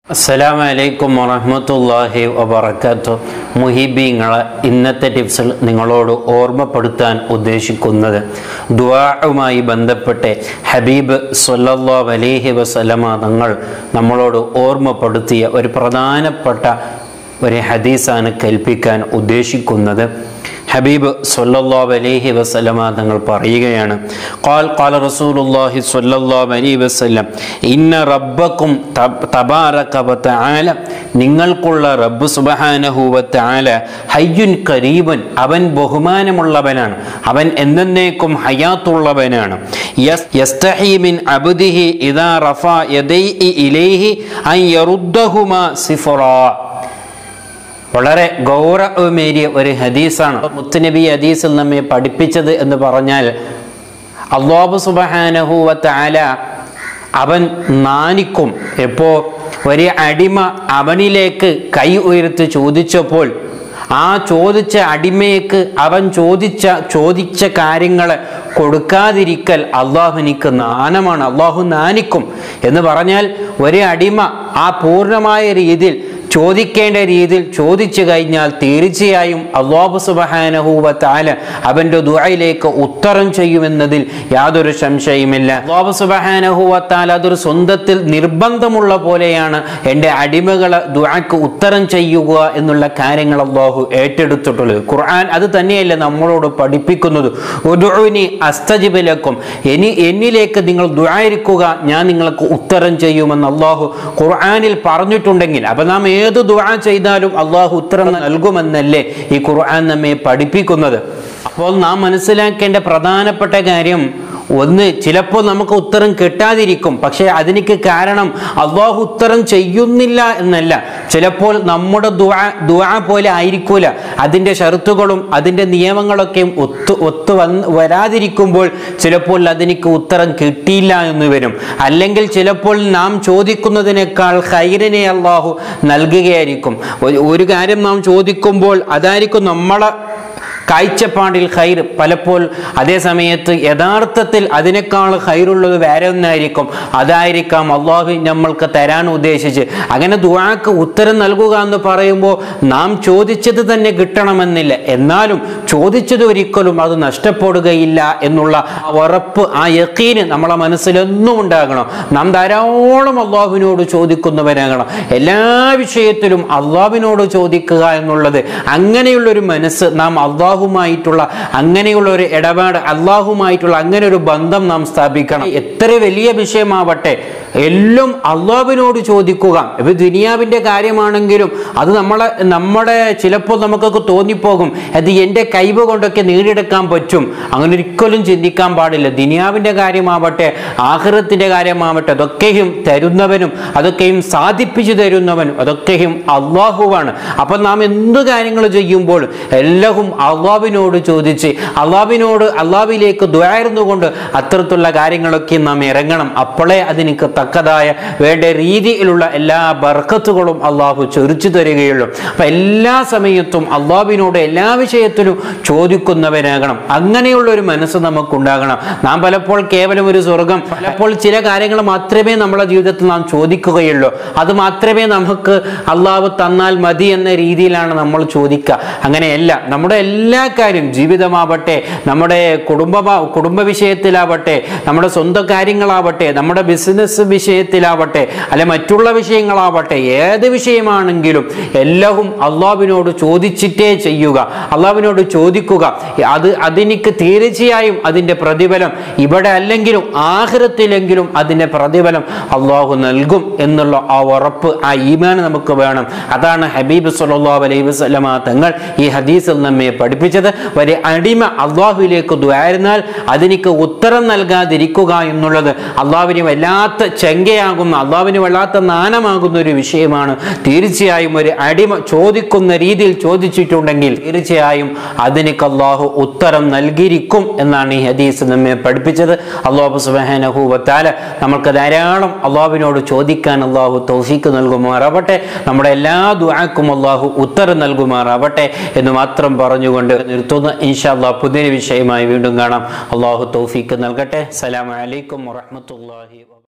അസ്സലാമു അലൈക്കും വറഹ്മത്തുള്ളാഹി വബറകാത്തു മുഹിബീങ്ങളെ ഇന്നത്തെ ടിപ്സിൽ നിങ്ങളോട് ഓർമ്മപ്പെടുത്താൻ ഉദ്ദേശിക്കുന്നത് ദുആഉമായി ബന്ധപ്പെട്ട് ഹബീബ് സല്ലല്ലാഹു അലൈഹി വസല്ലമ തങ്ങൾ നമ്മളോട് ഓർമ്മപ്പെടുത്തിയ ഒരു പ്രധാനപ്പെട്ട ഒരു ഹദീസാണ് കേൾപ്പിക്കാൻ ഉദ്ദേശിക്കുന്നത് ഹബീബ് സല്ലല്ലാഹു അലൈഹി വസല്ലമ തങ്ങൾ പറയുകയാണ് ഖാൽ ഖാല റസൂലുള്ളാഹി സ്വല്ലല്ലാഹു അലൈഹി വസല്ലം ഇന്ന റബ്ബക്കും തബ- തബാറക വ തആല നിങ്ങൾക്കുള്ള റബ്ബ് സുബ്ഹാനഹു വ തആല ഹയ്യുൻ കരീബൻ അവൻ ബഹുമാനമുള്ളവനാണ് അവൻ എന്നേക്കും ഹയാത്തുള്ളവനാണ് യസ്- യസ്തഹി മിൻ അബ്ദിഹി ഇദാ റഫാ യദൈഹി ഇലൈഹി അൻ യറുദ്ദഹുമാ സിഫറാ വളരെ ഗൗരവമേറിയ ഒരു ഹദീസാണ് മുത്തുനബി ഹദീസിൽ നമ്മെ പഠിപ്പിച്ചത് എന്ന് പറഞ്ഞാൽ അള്ളാഹു സുബഹാനഹുവത്ത ആല അവൻ നാനിക്കും എപ്പോ ഒരു അടിമ അവനിലേക്ക് കൈ ഉയർത്തി ചോദിച്ചപ്പോൾ ആ ചോദിച്ച അടിമയ്ക്ക് അവൻ ചോദിച്ച ചോദിച്ച കാര്യങ്ങൾ കൊടുക്കാതിരിക്കൽ അള്ളാഹുനിക്ക് നാനമാണ് അള്ളാഹു നാനിക്കും എന്ന് പറഞ്ഞാൽ ഒരു അടിമ ആ പൂർണ്ണമായ രീതിയിൽ ചോദിക്കേണ്ട രീതിയിൽ ചോദിച്ചു കഴിഞ്ഞാൽ തീർച്ചയായും അള്ളാഹു സുബഹാനഹൂവ താല അവൻ്റെ ദുആയിലേക്ക് ഉത്തരം ചെയ്യുമെന്നതിൽ യാതൊരു സംശയമില്ല അള്ളാഹു സുബഹാനഹൂവ താല അതൊരു സ്വന്തത്തിൽ നിർബന്ധമുള്ള പോലെയാണ് എൻ്റെ അടിമകളെ ദുആക്ക് ഉത്തരം ചെയ്യുക എന്നുള്ള കാര്യങ്ങൾ അള്ളാഹു ഏറ്റെടുത്തിട്ടുള്ളത് ഖുർആൻ അത് തന്നെയല്ല നമ്മളോട് പഠിപ്പിക്കുന്നത് ഉദ്ഉനി അസ്തജിബിലക്കും ഇനി എന്നിലേക്ക് നിങ്ങൾ ദുആയിരിക്കുക ഞാൻ നിങ്ങൾക്ക് ഉത്തരം ചെയ്യുമെന്ന് അള്ളാഹു ഖുർആനിൽ പറഞ്ഞിട്ടുണ്ടെങ്കിൽ അപ്പൊ നാം ഏത് ദുആ ചെയ്താലും അള്ളാഹു ഉത്തരം നൽകുമെന്നല്ലേ ഈ ഖുർആൻ നമ്മെ പഠിപ്പിക്കുന്നത് അപ്പോൾ നാം മനസ്സിലാക്കേണ്ട പ്രധാനപ്പെട്ട കാര്യം ഒന്ന് ചിലപ്പോൾ നമുക്ക് ഉത്തരം കിട്ടാതിരിക്കും പക്ഷേ അതിനൊക്കെ കാരണം അള്ളാഹു ഉത്തരം ചെയ്യുന്നില്ല എന്നല്ല ചിലപ്പോൾ നമ്മുടെ ദുആ ദുആ പോലെ ആയിരിക്കൂല അതിൻ്റെ ഷർത്തുകളും അതിൻ്റെ നിയമങ്ങളൊക്കെയും ഒത്തു ഒത്തു വന്ന് വരാതിരിക്കുമ്പോൾ ചിലപ്പോൾ അതിനിക്ക് ഉത്തരം കിട്ടിയില്ല എന്ന് വരും അല്ലെങ്കിൽ ചിലപ്പോൾ നാം ചോദിക്കുന്നതിനേക്കാൾ ഹൈറിനെ അള്ളാഹു നൽകുകയായിരിക്കും ഒരു- ഒരു കാര്യം നാം ചോദിക്കുമ്പോൾ അതായിരിക്കും നമ്മളെ കാഴ്ചപ്പാടിൽ ഹൈർ പലപ്പോൾ അതേ സമയത്ത് യഥാർത്ഥത്തിൽ അതിനേക്കാൾ ഹൈറുള്ളത് വേറെ ഒന്നായിരിക്കും അതായിരിക്കാം അള്ളാഹു നമ്മൾക്ക് തരാൻ ഉദ്ദേശിച്ച് അങ്ങനെ ദുആക്ക് ഉത്തരം നൽകുക എന്ന് പറയുമ്പോൾ നാം ചോദിച്ചത് തന്നെ കിട്ടണമെന്നില്ല എന്നാലും ചോദിച്ചത് ഒരിക്കലും അത് നഷ്ടപ്പെടുകയില്ല എന്നുള്ള ആ ഉറപ്പ് ആ യക്കീന് നമ്മളെ മനസ്സിലെന്നും ഉണ്ടാകണം നാം ധാരാളം അള്ളാഹുവിനോട് ചോദിക്കുന്നവരാകണം എല്ലാ വിഷയത്തിലും അള്ളാഹുവിനോട് ചോദിക്കുക എന്നുള്ളത് അങ്ങനെയുള്ളൊരു മനസ്സ് നാം അള്ളാഹുമായിട്ടുള്ള അങ്ങനെയുള്ള ഒരു ഇടപാട് അള്ളാഹുമായിട്ടുള്ള അങ്ങനെ ഒരു ബന്ധം നാം സ്ഥാപിക്കണം എത്ര വലിയ വിഷയമാവട്ടെ എല്ലാം അള്ളാഹുവിനോട് ചോദിക്കുക ഇപ്പൊ ദുനിയാവിന്റെ കാര്യമാണെങ്കിലും അത് നമ്മളെ നമ്മുടെ ചിലപ്പോൾ നമുക്കൊക്കെ തോന്നിപ്പോകും അത് എൻ്റെ കൈവ് കൊണ്ടൊക്കെ നേടിയെടുക്കാൻ പറ്റും അങ്ങനെ ഒരിക്കലും ചിന്തിക്കാൻ പാടില്ല ദുനിയാവിന്റെ കാര്യമാവട്ടെ ആഹ്റത്തിന്റെ കാര്യമാവട്ടെ അതൊക്കെയും തരുന്നവനും അതൊക്കെയും സാധിപ്പിച്ചു തരുന്നവനും അതൊക്കെയും അള്ളാഹുവാണ് അപ്പൊ നാം എന്ത് കാര്യങ്ങൾ ചെയ്യുമ്പോൾ എല്ലാം അള്ളാഹുവിനോട് ചോദിച്ച് അള്ളാഹുവിനോട് അള്ളാഹുവിലേക്ക് ദ്വാരുന്നുകൊണ്ട് അത്തരത്തിലുള്ള കാര്യങ്ങളൊക്കെ നാം ഇറങ്ങണം അപ്പോഴേ അതിനിക്ക് തക്കതായ വേണ്ട രീതിയിലുള്ള എല്ലാ ബർക്കത്തുകളും അള്ളാഹു ചൊരിച്ചു തരികയുള്ളൂ അപ്പൊ എല്ലാ സമയത്തും അള്ളാഹുവിനോട് എല്ലാ വിഷയത്തിലും ചോദിക്കുന്നവരാകണം അങ്ങനെയുള്ള ഒരു മനസ്സ് നമുക്കുണ്ടാകണം നാം പലപ്പോൾ കേവലം ഒരു സ്വർഗം പലപ്പോൾ ചില കാര്യങ്ങൾ മാത്രമേ നമ്മുടെ ജീവിതത്തിൽ നാം ചോദിക്കുകയുള്ളൂ അത് മാത്രമേ നമുക്ക് അള്ളാഹു തന്നാൽ മതി എന്ന രീതിയിലാണ് നമ്മൾ ചോദിക്കുക അങ്ങനെയല്ല നമ്മുടെ എല്ലാ കാര്യം ജീവിതമാവട്ടെ നമ്മുടെ കുടുംബ കുടുംബ വിഷയത്തിലാവട്ടെ നമ്മുടെ സ്വന്തം കാര്യങ്ങളാവട്ടെ നമ്മുടെ ബിസിനസ് വിഷയത്തിലാവട്ടെ അല്ലെ മറ്റുള്ള വിഷയങ്ങളാവട്ടെ ഏത് വിഷയമാണെങ്കിലും എല്ലാവും അള്ളാഹുവിനോട് ചോദിച്ചിട്ടേ ചെയ്യുക അള്ളാഹുവിനോട് ചോദിക്കുക അത് അതെനിക്ക് തീർച്ചയായും അതിൻ്റെ പ്രതിഫലം ഇവിടെ അല്ലെങ്കിലും ആഹൃത്തിലെങ്കിലും അതിൻ്റെ പ്രതിഫലം അള്ളാഹു നൽകും എന്നുള്ള ആ ഉറപ്പ് ആ ഈമാൻ നമുക്ക് വേണം അതാണ് ഹബീബ് സല്ലല്ലാഹു അലൈഹി വസല്ലമ തങ്ങൾ ഈ ഹദീസിൽ നമ്മെ പഠിപ്പിച്ചത് ഒരു അടിമ അള്ളാഹുവിലേക്ക് ദ്വാരുന്നാൽ അതിനിക്ക് ഉത്തരം നൽകാതിരിക്കുക എന്നുള്ളത് അള്ളാഹുവിന് വല്ലാത്ത ചെങ്കയാകുന്ന അള്ളാഹുവിന് വല്ലാത്ത നാനമാകുന്ന ഒരു വിഷയമാണ് തീർച്ചയായും ഒരു അടിമ ചോദിക്കുന്ന രീതിയിൽ ചോദിച്ചിട്ടുണ്ടെങ്കിൽ തീർച്ചയായും അതിനിക്ക് അള്ളാഹു ഉത്തരം നൽകിയിരിക്കും എന്നാണ് ഈ ഹദീസ് നമ്മെ പഠിപ്പിച്ചത് അള്ളാഹു സുബാനഹു വത്താല നമുക്ക് ധാരാളം അള്ളാഹുവിനോട് ചോദിക്കാൻ അള്ളാഹു തൗഫീക്ക് നൽകുമാറാവട്ടെ നമ്മുടെ എല്ലാ ദുആക്കും അള്ളാഹു ഉത്തരം നൽകുമാറാവട്ടെ എന്ന് മാത്രം പറഞ്ഞുകൊണ്ട് നിർത്തുന്നു ഇൻഷാ അള്ളാഹ് പുതിയൊരു വിഷയമായി വീണ്ടും കാണാം അള്ളാഹു തൗഫീക്ക് നൽകട്ടെ സലാം അലൈക്കും വറഹ്മത്തുള്ളാഹി വ